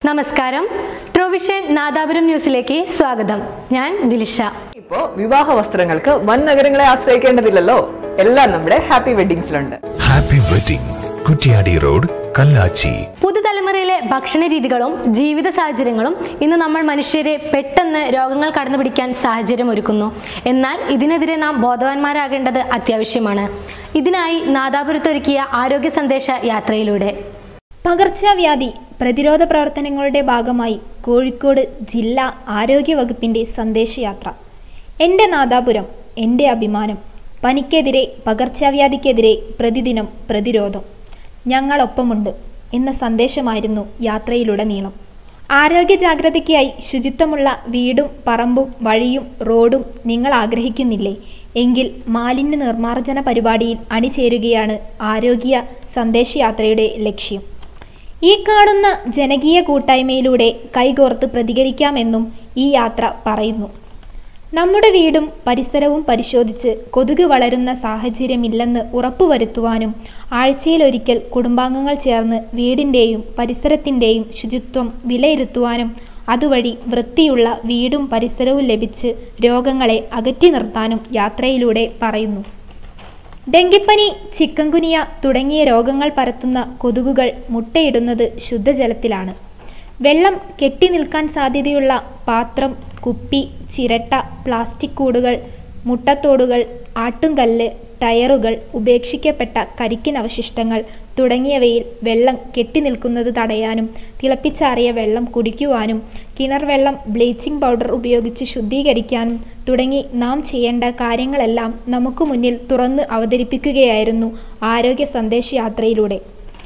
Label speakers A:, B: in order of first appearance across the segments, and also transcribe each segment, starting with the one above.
A: നമസ്കാരം ട്രോവിഷൻ നാദാപുരം ന്യൂസിലേക്ക് സ്വാഗതം ഞാൻ ദിലിഷ
B: ഇപ്പോ വിവാഹ വസ്ത്രങ്ങൾക്ക് വൻ നഗരങ്ങളെ ആശ്രയിക്കേണ്ടതില്ലല്ലോ എല്ലാം നമ്മുടെ ഹാപ്പി വെഡിങ്സിലുണ്ട്
C: happy wedding Kuttiadi road Kallachi
A: പുതുതലമുറയിലെ ഭക്ഷണ രീതികളും ജീവിത സാഹചര്യങ്ങളും ഇന്ന് നമ്മൾ മനുഷ്യരെ പെട്ടെന്ന് രോഗങ്ങൾ കടന്നു പിടിക്കാൻ സാഹചര്യം ഒരുക്കുന്നു എന്നാൽ ഇതിനെതിരെ നാം ബോധവാന്മാരാകേണ്ടത് അത്യാവശ്യമാണ് ഇതിനായി നാദാപുരത്തൊരുക്കിയ ആരോഗ്യ സന്ദേശ യാത്രയിലൂടെ
D: പകർച്ചവ്യാധി പ്രതിരോധ പ്രവർത്തനങ്ങളുടെ ഭാഗമായി കോഴിക്കോട് ജില്ലാ ആരോഗ്യ വകുപ്പിന്റെ സന്ദേശയാത്ര എൻ്റെ നാദാപുരം എൻ്റെ അഭിമാനം പനിക്കെതിരെ പകർച്ചവ്യാധിക്കെതിരെ പ്രതിദിനം പ്രതിരോധം ഞങ്ങളൊപ്പമുണ്ട് എന്ന സന്ദേശമായിരുന്നു യാത്രയിലുടനീളം ആരോഗ്യ ജാഗ്രതയ്ക്കായി ശുചിത്വമുള്ള വീടും പറമ്പും വഴിയും റോഡും നിങ്ങൾ ആഗ്രഹിക്കുന്നില്ലേ എങ്കിൽ മാലിന്യ നിർമ്മാർജ്ജന പരിപാടിയിൽ അണിചേരുകയാണ് ആരോഗ്യ സന്ദേശയാത്രയുടെ ലക്ഷ്യം ഈ കാണുന്ന ജനകീയ കൂട്ടായ്മയിലൂടെ കൈകോർത്ത് പ്രതികരിക്കാമെന്നും ഈ യാത്ര പറയുന്നു നമ്മുടെ വീടും പരിസരവും പരിശോധിച്ച് കൊതുക് വളരുന്ന സാഹചര്യമില്ലെന്ന് ഉറപ്പുവരുത്തുവാനും ആഴ്ചയിലൊരിക്കൽ കുടുംബാംഗങ്ങൾ ചേർന്ന് വീടിൻ്റെയും പരിസരത്തിൻ്റെയും ശുചിത്വം വിലയിരുത്തുവാനും അതുവഴി വൃത്തിയുള്ള വീടും പരിസരവും ലഭിച്ച് രോഗങ്ങളെ അകറ്റി നിർത്താനും യാത്രയിലൂടെ പറയുന്നു ഡെങ്കിപ്പനി ചിക്കൻകുനിയ തുടങ്ങിയ രോഗങ്ങൾ പരത്തുന്ന കൊതുകുകൾ മുട്ടയിടുന്നത് ശുദ്ധജലത്തിലാണ് വെള്ളം കെട്ടി നിൽക്കാൻ സാധ്യതയുള്ള പാത്രം കുപ്പി ചിരട്ട പ്ലാസ്റ്റിക് കൂടുകൾ മുട്ടത്തോടുകൾ ആട്ടുംകല്ല് ടയറുകൾ ഉപേക്ഷിക്കപ്പെട്ട കരിക്കിൻ അവശിഷ്ടങ്ങൾ തുടങ്ങിയവയിൽ വെള്ളം കെട്ടി നിൽക്കുന്നത് തടയാനും തിളപ്പിച്ചാറിയ വെള്ളം കുടിക്കുവാനും കിണർ വെള്ളം ബ്ലീച്ചിംഗ് പൗഡർ ഉപയോഗിച്ച് ശുദ്ധീകരിക്കാനും തുടങ്ങി നാം ചെയ്യേണ്ട കാര്യങ്ങളെല്ലാം നമുക്ക് മുന്നിൽ തുറന്ന് അവതരിപ്പിക്കുകയായിരുന്നു ആരോഗ്യ സന്ദേശയാത്രയിലൂടെ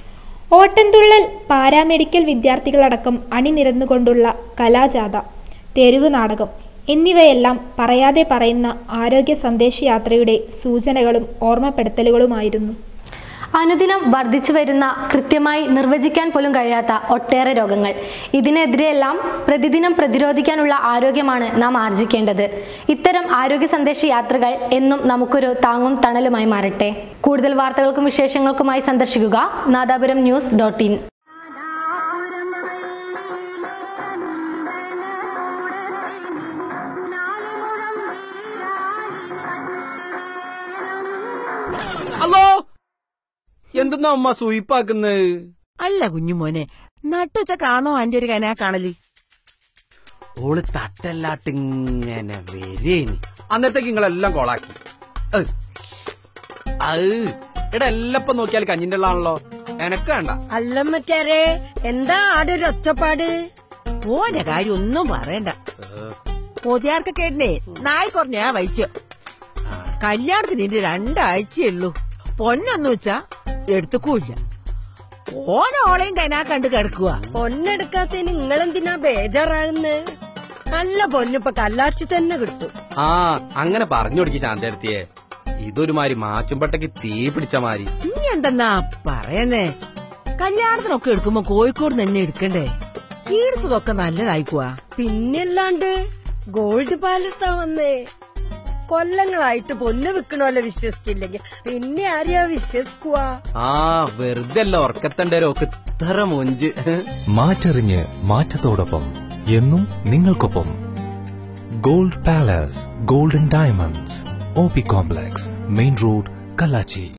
D: ഓട്ടൻതുള്ളൽ പാരാമെഡിക്കൽ വിദ്യാർത്ഥികളടക്കം അണിനിരന്നുകൊണ്ടുള്ള കലാജാഥ തെരുവ് നാടകം എന്നിവയെല്ലാം പറയാതെ പറയുന്ന ആരോഗ്യ സന്ദേശയാത്രയുടെ സൂചനകളും ഓർമ്മപ്പെടുത്തലുകളുമായിരുന്നു
A: അനുദിനം വർദ്ധിച്ചു വരുന്ന കൃത്യമായി നിർവചിക്കാൻ പോലും കഴിയാത്ത ഒട്ടേറെ രോഗങ്ങൾ ഇതിനെതിരെയെല്ലാം പ്രതിദിനം പ്രതിരോധിക്കാനുള്ള ആരോഗ്യമാണ് നാം ആർജിക്കേണ്ടത് ഇത്തരം ആരോഗ്യ സന്ദേശ യാത്രകൾ എന്നും നമുക്കൊരു താങ്ങും തണലുമായി മാറട്ടെ കൂടുതൽ വാർത്തകൾക്കും വിശേഷങ്ങൾക്കുമായി സന്ദർശിക്കുക നാദാപുരം ന്യൂസ് ഡോട്ട് ഇൻ
E: അല്ലോ എന്തെന്നാ അമ്മ സൂയിപ്പാക്കുന്നത്
F: അല്ല കുഞ്ഞുമോനെ നട്ടുച്ചക്കാണോ അന്റെ ഒരു കനാ കാണല്
E: ഓള് തട്ടല്ലാട്ടിങ്ങനെ വരേനി അന്നത്തേക്ക് നിങ്ങളെല്ലാം കോളാക്കി ഏയ്. അത് ഇവിടെ എല്ലാം ഇപ്പൊ നോക്കിയാൽ കഞ്ഞിന്റെ ഉള്ളതാണല്ലോ എനക്ക് വേണ്ട
F: അല്ലമ്മച്ചാരെ എന്താ ആടെ ഒരു ഒച്ചപ്പാട് ഓന്റെ കാര്യം ഒന്നും പറയണ്ട പൊതിയാർക്ക് കേട്ടേ നായി കുറഞ്ഞ വൈദ്യ കല്യാണത്തിന് ഇനി രണ്ടാഴ്ചയുള്ളൂ പൊന്നൊന്നു വെച്ചാ എടുത്തുക്കൂല്ല ഓനോളെയും കനാ കണ്ട് കിടക്കുക
G: പൊന്നെടുക്കാത്തതിന് നിങ്ങളെന്തിനാ ബേജാറാകുന്നത് നല്ല പൊന്നിപ്പൊ കല്ലാച്ചി തന്നെ കിട്ടും
E: ആ അങ്ങനെ പറഞ്ഞു കൊടുക്കി ശാന്തടുത്തിയെ ഇതൊരുമാതിരി മാച്ചുമ്പട്ടക്ക് തീ പിടിച്ച മാതിരി
F: ഇനി എന്തെന്നാ പറയുന്നേ കല്യാണത്തിനൊക്കെ എടുക്കുമ്പോ കോഴിക്കോട് തന്നെ എടുക്കണ്ടേ ഈടുത്തതൊക്കെ നല്ലതായിക്കുവാ
G: പിന്നല്ലാണ്ട് ഗോൾഡ് പാലസാ വന്നേ കൊല്ലങ്ങളായിട്ട് പൊന്ന് വിൽക്കണോല്ലോ വിശ്വസിച്ചില്ലെങ്കിൽ പിന്നെ ആരെയാ വിശ്വസിക്കുവാ
E: ആ വെറുതെ അല്ല ഉറക്കത്തണ്ടേരൊക്കെ ഇത്ര മൊഞ്ച്
C: മാറ്ററിഞ്ഞ് മാറ്റത്തോടൊപ്പം എന്നും നിങ്ങൾക്കൊപ്പം gold palace golden diamonds O P complex main road Kallachi